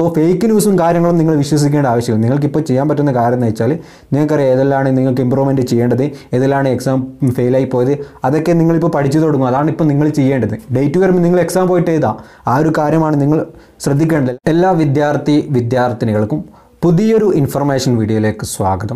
അപ്പോൾ ഫേക്ക് ന്യൂസും കാര്യങ്ങളും നിങ്ങൾ വിശ്വസിക്കേണ്ട ആവശ്യമില്ല നിങ്ങൾക്കിപ്പോൾ ചെയ്യാൻ പറ്റുന്ന കാര്യം എന്ന് വെച്ചാൽ നിങ്ങൾക്കറിയാം ഏതെല്ലാം നിങ്ങൾക്ക് ഇമ്പ്രൂവ്മെൻറ്റ് ചെയ്യേണ്ടത് ഏതെല്ലാം എക്സാം ഫെയിലായി പോയത് അതൊക്കെ നിങ്ങളിപ്പോൾ പഠിച്ചു തുടങ്ങും അതാണ് ഇപ്പോൾ നിങ്ങൾ ചെയ്യേണ്ടത് ഡേറ്റ് വരുമ്പോൾ നിങ്ങൾ എക്സാം പോയിട്ട് എഴുതാം ആ ഒരു കാര്യമാണ് നിങ്ങൾ ശ്രദ്ധിക്കേണ്ടത് എല്ലാ വിദ്യാർത്ഥി വിദ്യാർത്ഥിനികൾക്കും പുതിയൊരു ഇൻഫർമേഷൻ വീഡിയോയിലേക്ക് സ്വാഗതം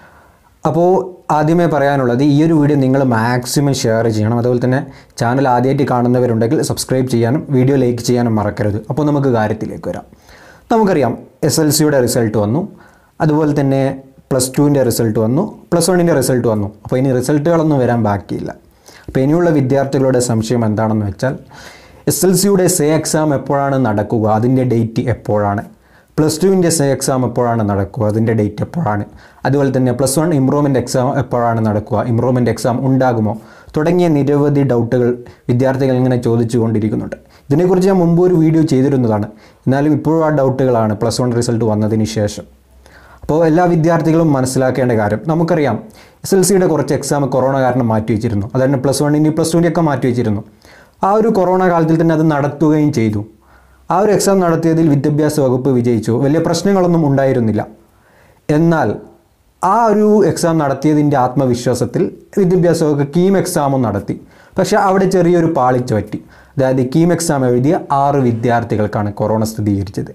അപ്പോൾ ആദ്യമേ പറയാനുള്ളത് ഈ ഒരു വീഡിയോ നിങ്ങൾ മാക്സിമം ഷെയർ ചെയ്യണം അതുപോലെ തന്നെ ചാനൽ ആദ്യമായിട്ട് കാണുന്നവരുണ്ടെങ്കിൽ സബ്സ്ക്രൈബ് ചെയ്യാനും വീഡിയോ ലൈക്ക് ചെയ്യാനും മറക്കരുത് അപ്പോൾ നമുക്ക് കാര്യത്തിലേക്ക് വരാം നമുക്കറിയാം എസ് എൽ സിയുടെ റിസൾട്ട് വന്നു അതുപോലെ തന്നെ പ്ലസ് ടുവിൻ്റെ റിസൾട്ട് വന്നു പ്ലസ് വണ്ണിൻ്റെ റിസൾട്ട് വന്നു അപ്പോൾ ഇനി റിസൾട്ടുകളൊന്നും വരാൻ ബാക്കിയില്ല അപ്പോൾ ഇനിയുള്ള വിദ്യാർത്ഥികളുടെ സംശയം എന്താണെന്ന് വെച്ചാൽ എസ് എൽ സിയുടെ സേ എക്സാം എപ്പോഴാണ് നടക്കുക അതിൻ്റെ ഡേറ്റ് എപ്പോഴാണ് പ്ലസ് ടുവിൻ്റെ സേ എക്സാം എപ്പോഴാണ് നടക്കുക അതിൻ്റെ ഡേറ്റ് എപ്പോഴാണ് അതുപോലെ തന്നെ പ്ലസ് വൺ ഇമ്പ്രൂവ്മെൻറ്റ് എക്സാം എപ്പോഴാണ് നടക്കുക ഇമ്പ്രൂവ്മെൻറ്റ് എക്സാം ഉണ്ടാകുമോ തുടങ്ങിയ നിരവധി ഡൗട്ടുകൾ വിദ്യാർത്ഥികൾ ഇങ്ങനെ ചോദിച്ചു കൊണ്ടിരിക്കുന്നുണ്ട് ഇതിനെക്കുറിച്ച് ഞാൻ മുമ്പ് ഒരു വീഡിയോ ചെയ്തിരുന്നതാണ് എന്നാലും ഇപ്പോഴും ആ ഡൗട്ടുകളാണ് പ്ലസ് വൺ റിസൾട്ട് വന്നതിന് ശേഷം അപ്പോൾ എല്ലാ വിദ്യാർത്ഥികളും മനസ്സിലാക്കേണ്ട കാര്യം നമുക്കറിയാം എസ് എൽ സിയുടെ കുറച്ച് എക്സാം കൊറോണ കാരണം മാറ്റി വെച്ചിരുന്നു അതായത് പ്ലസ് വണ്ണിൻ്റെ പ്ലസ് ടുവിൻ്റെ ഒക്കെ മാറ്റി വെച്ചിരുന്നു ആ ഒരു കൊറോണ കാലത്തിൽ തന്നെ അത് നടത്തുകയും ചെയ്തു ആ ഒരു എക്സാം നടത്തിയതിൽ വിദ്യാഭ്യാസ വകുപ്പ് വിജയിച്ചു വലിയ പ്രശ്നങ്ങളൊന്നും ഉണ്ടായിരുന്നില്ല എന്നാൽ ആ ഒരു എക്സാം നടത്തിയതിൻ്റെ ആത്മവിശ്വാസത്തിൽ വിദ്യാഭ്യാസ വകുപ്പ് കീം എക്സാമും നടത്തി പക്ഷേ അവിടെ ചെറിയൊരു പാളിച്ച പറ്റി അതായത് കീം എക്സാം എഴുതിയ ആറ് വിദ്യാർത്ഥികൾക്കാണ് കൊറോണ സ്ഥിരീകരിച്ചത്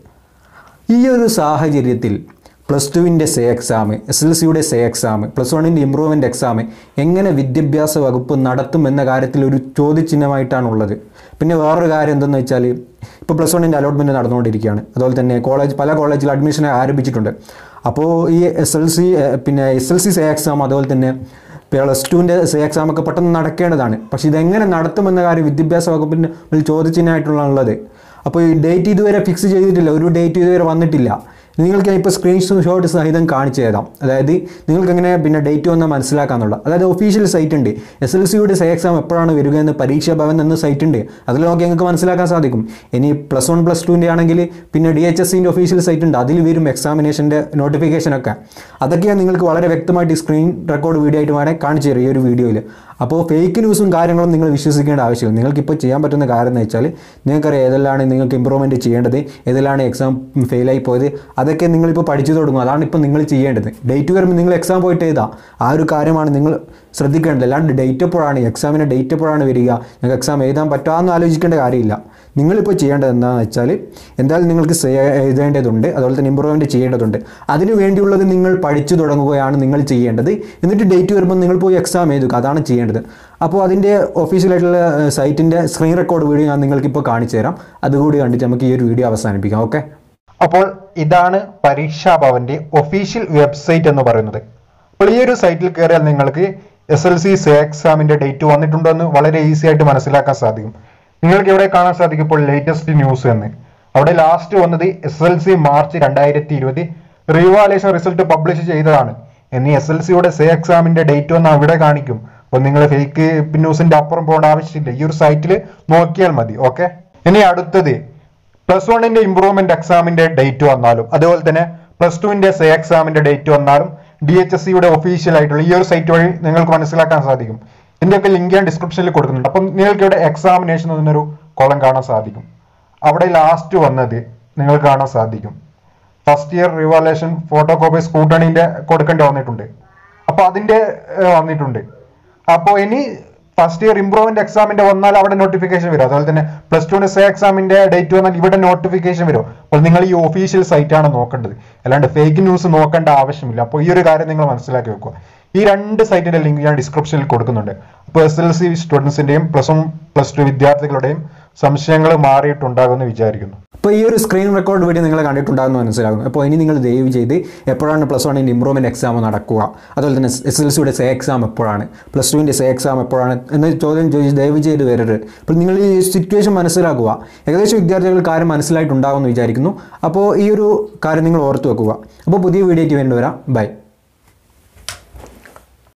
ഈ ഒരു സാഹചര്യത്തിൽ പ്ലസ് ടുവിൻ്റെ സേ എക്സാം എസ് എൽ സിയുടെ സേ എക്സാം പ്ലസ് വണ്ണിൻ്റെ ഇമ്പ്രൂവ്മെൻ്റ് എക്സാം എങ്ങനെ വിദ്യാഭ്യാസ വകുപ്പ് നടത്തും എന്ന കാര്യത്തിൽ ഒരു ചോദ്യചിഹ്നമായിട്ടാണുള്ളത് പിന്നെ വേറൊരു കാര്യം എന്തെന്ന് വെച്ചാൽ ഇപ്പോൾ പ്ലസ് വണ്ണിൻ്റെ അലോട്ട്മെൻറ്റ് നടന്നുകൊണ്ടിരിക്കുകയാണ് അതുപോലെ തന്നെ കോളേജ് പല കോളേജിൽ അഡ്മിഷൻ ആരംഭിച്ചിട്ടുണ്ട് അപ്പോൾ ഈ എസ് എൽ സി പിന്നെ S L C say exam അതുപോലെ തന്നെ പ്ലസ് ടുവിൻ്റെ സേ എക്സാം ഒക്കെ പെട്ടെന്ന് നടക്കേണ്ടതാണ് പക്ഷേ ഇതെങ്ങനെ നടത്തുമെന്ന കാര്യം വിദ്യാഭ്യാസ വകുപ്പിൻ്റെ ഒരു ചോദ്യചിഹ്നമായിട്ടുള്ളത് അപ്പോൾ ഈ ഡേറ്റ് ഇതുവരെ ഫിക്സ് ചെയ്തിട്ടില്ല ഒരു ഡേറ്റ് ഇതുവരെ വന്നിട്ടില്ല നിങ്ങൾക്ക് ഞാൻ ഇപ്പോൾ സ്ക്രീൻഷോട്ട് സഹിതം കാണിച്ചു തരാം അതായത് നിങ്ങൾക്ക് എങ്ങനെ പിന്നെ ഡേറ്റ് വന്നാൽ മനസ്സിലാക്കാന്നുള്ള അതായത് ഒഫീഷ്യൽ സൈറ്റ് ഉണ്ട് എസ് എൽ സിയുടെ സേ എക്സാം എപ്പോഴാണ് വരിക എന്ന് പരീക്ഷാ ഭവൻ എന്ന സൈറ്റ് ഉണ്ട് അതിൽ നോക്കി നിങ്ങൾക്ക് മനസ്സിലാക്കാൻ സാധിക്കും ഇനി പ്ലസ് വൺ പ്ലസ് ടുവിൻ്റെ ആണെങ്കിൽ പിന്നെ ഡി എച്ച് എസ് സിൻ്റെ ഒഫീഷ്യൽ സൈറ്റ് ഉണ്ട് അതിൽ വരും എക്സാമിനേഷൻ്റെ നോട്ടിഫിക്കേഷനൊക്കെ അതൊക്കെ ഞാൻ നിങ്ങൾക്ക് വളരെ വ്യക്തമായിട്ട് സ്ക്രീൻ റെക്കോർഡ് വീഡിയോ ആയിട്ട് വേണേൽ കാണിച്ചു തരും ഈ ഒരു വീഡിയോയിൽ അപ്പോൾ ഫേക്ക് ന്യൂസും കാര്യങ്ങളും നിങ്ങൾ വിശ്വസിക്കേണ്ട ആവശ്യമില്ല നിങ്ങൾക്കിപ്പോൾ ചെയ്യാൻ പറ്റുന്ന കാര്യം എന്ന് വെച്ചാൽ നിങ്ങൾക്കറിയാം ഏതെല്ലാം നിങ്ങൾക്ക് ഇമ്പ്രൂവ്മെൻറ്റ് ചെയ്യേണ്ടത് ഏതെല്ലാം എക്സാം ഫെയിലായി പോയത് അതൊക്കെ നിങ്ങളിപ്പോൾ പഠിച്ചു തുടങ്ങും അതാണ് ഇപ്പോൾ നിങ്ങൾ ചെയ്യേണ്ടത് ഡേറ്റ് വരുമ്പോൾ നിങ്ങൾ എക്സാം പോയിട്ട് എഴുതാം ആ ഒരു കാര്യമാണ് നിങ്ങൾ ശ്രദ്ധിക്കേണ്ടത് അല്ലാണ്ട് ഡേറ്റ് എപ്പോഴാണ് എക്സാമിന് ഡേറ്റ് എപ്പോഴാണ് വരിക നിങ്ങൾക്ക് എക്സാം എഴുതാൻ പറ്റുമെന്ന് ആലോചിക്കേണ്ട കാര്യമില്ല നിങ്ങളിപ്പോൾ ചെയ്യേണ്ടത് എന്താണെന്ന് വെച്ചാൽ എന്തായാലും നിങ്ങൾക്ക് സേ എഴുതേണ്ടതുണ്ട് അതുപോലെ തന്നെ ഇമ്പ്രൂവ്മെൻറ്റ് ചെയ്യേണ്ടതുണ്ട് അതിന് വേണ്ടിയുള്ളത് നിങ്ങൾ പഠിച്ചു തുടങ്ങുകയാണ് നിങ്ങൾ ചെയ്യേണ്ടത് എന്നിട്ട് ഡേറ്റ് വരുമ്പോൾ നിങ്ങൾ പോയി എക്സാം എഴുതുക അതാണ് ചെയ്യേണ്ടത് അപ്പോൾ അതിൻ്റെ ഒഫീഷ്യലായിട്ടുള്ള സൈറ്റിൻ്റെ സ്ക്രീൻ റെക്കോർഡ് വീഡിയോ ഞാൻ നിങ്ങൾക്കിപ്പോൾ കാണിച്ചു തരാം അതുകൂടി കണ്ടിട്ട് നമുക്ക് ഈ ഒരു വീഡിയോ അവസാനിപ്പിക്കാം ഓക്കെ അപ്പോൾ ഇതാണ് പരീക്ഷാ ഭവന്റെ ഒഫീഷ്യൽ വെബ്സൈറ്റ് എന്ന് പറയുന്നത് അപ്പോൾ ഈ ഒരു സൈറ്റിൽ കയറിയാൽ നിങ്ങൾക്ക് എസ് എൽ സി സേ എക്സാമിന്റെ ഡേറ്റ് വന്നിട്ടുണ്ടോ എന്ന് വളരെ ഈസി ആയിട്ട് മനസ്സിലാക്കാൻ സാധിക്കും നിങ്ങൾക്ക് ഇവിടെ കാണാൻ സാധിക്കും ഇപ്പോൾ ലേറ്റസ്റ്റ് ന്യൂസ് എന്ന് അവിടെ ലാസ്റ്റ് വന്നത് എസ് എൽ സി മാർച്ച് രണ്ടായിരത്തി ഇരുപത് റിവാലേഷൻ റിസൾട്ട് പബ്ലിഷ് ചെയ്തതാണ് എന്നീ എസ് എൽ സിയുടെ സേ എക്സാമിന്റെ ഡേറ്റ് ഒന്ന് അവിടെ കാണിക്കും അപ്പോൾ നിങ്ങൾ ഫേക്ക് ന്യൂസിന്റെ അപ്പുറം പോകേണ്ട ആവശ്യമില്ല ഈ ഒരു സൈറ്റിൽ നോക്കിയാൽ മതി ഓക്കെ ഇനി അടുത്തത് പ്ലസ് വണ്ണിന്റെ ഇംപ്രൂവ്മെന്റ് എക്സാമിന്റെ ഡേറ്റ് വന്നാലും അതുപോലെ തന്നെ പ്ലസ് ടുവിന്റെ സേ എക്സാമിന്റെ ഡേറ്റ് വന്നാലും ഡി എച്ച് എസ് സിയുടെ ഒഫീഷ്യൽ ആയിട്ടുള്ള ഈ ഒരു സൈറ്റ് വഴി നിങ്ങൾക്ക് മനസ്സിലാക്കാൻ സാധിക്കും ഇതിന്റെയൊക്കെ ലിങ്ക് ഞാൻ ഡിസ്ക്രിപ്ഷനിൽ കൊടുക്കുന്നുണ്ട് അപ്പം നിങ്ങൾക്ക് ഇവിടെ എക്സാമിനേഷൻ എന്നൊരു കോളം കാണാൻ സാധിക്കും അവിടെ ലാസ്റ്റ് വന്നത് നിങ്ങൾക്ക് കാണാൻ സാധിക്കും first year revaluation photo copy സ്കൂട്ടണിന്റെ കൊടുക്കേണ്ടി വന്നിട്ടുണ്ട് അപ്പൊ അതിന്റെ ഏർ, വന്നിട്ടുണ്ട് അപ്പോൾ ഇനി ഫസ്റ്റ് ഇയർ ഇംപ്രൂവ്മെന്റ് എക്സാമിന്റെ വന്നാൽ അവിടെ നോട്ടിഫിക്കേഷൻ വരും അതുപോലെ തന്നെ പ്ലസ് ടുവിന്റെ സേ എക്സാമിന്റെ ഡേറ്റ് വന്നാൽ ഇവിടെ നോട്ടിഫിക്കേഷൻ വരും അപ്പോൾ നിങ്ങൾ ഈ ഒഫീഷ്യൽ സൈറ്റ് ആണ് നോക്കേണ്ടത് അല്ലാണ്ട് ഫേക്ക് ന്യൂസ് നോക്കേണ്ട ആവശ്യമില്ല അപ്പോൾ ഈ ഒരു കാര്യം നിങ്ങൾ മനസ്സിലാക്കി വെക്കുക ഈ രണ്ട് സൈറ്റിന്റെ ലിങ്ക് ഞാൻ ഡിസ്ക്രിപ്ഷനിൽ കൊടുക്കുന്നുണ്ട് അപ്പോൾ എസ് എൽ സി സ്റ്റുഡൻസിന്റെയും പ്ലസ് വൺ പ്ലസ് ടു വിദ്യാർത്ഥികളുടെയും സംശയങ്ങൾ മാറിയിട്ടുണ്ടാകുമെന്ന് വിചാരിക്കുന്നു അപ്പോൾ ഈ ഒരു സ്ക്രീൻ റെക്കോർഡ് വീഡിയോ നിങ്ങൾ കണ്ടിട്ടുണ്ടാകുമെന്ന് മനസ്സിലാകും അപ്പോൾ ഇനി നിങ്ങൾ ദയവ് ചെയ്ത് എപ്പോഴാണ് പ്ലസ് വണ്ണിൻ്റെ ഇമ്പ്രൂവ്മെൻറ്റ് എക്സാം നടക്കുക അതുപോലെ തന്നെ എസ് എൽ സിയുടെ സേ എക്സാം എപ്പോഴാണ് പ്ലസ് ടുവിൻ്റെ സേ എക്സാം എപ്പോഴാണ് എന്ന ചോദ്യം ചോദിച്ച് ദയവ് ചെയ്ത് വരരുത് അപ്പോൾ നിങ്ങൾ ഈ സിറ്റുവേഷൻ മനസ്സിലാക്കുക ഏകദേശം വിദ്യാർത്ഥികൾക്ക് കാര്യം മനസ്സിലായിട്ടുണ്ടാകുമെന്ന് വിചാരിക്കുന്നു അപ്പോൾ ഈ ഒരു കാര്യം നിങ്ങൾ ഓർത്ത് വെക്കുക അപ്പോൾ പുതിയ വീഡിയോയ്ക്ക് വേണ്ടി വരാം ബൈ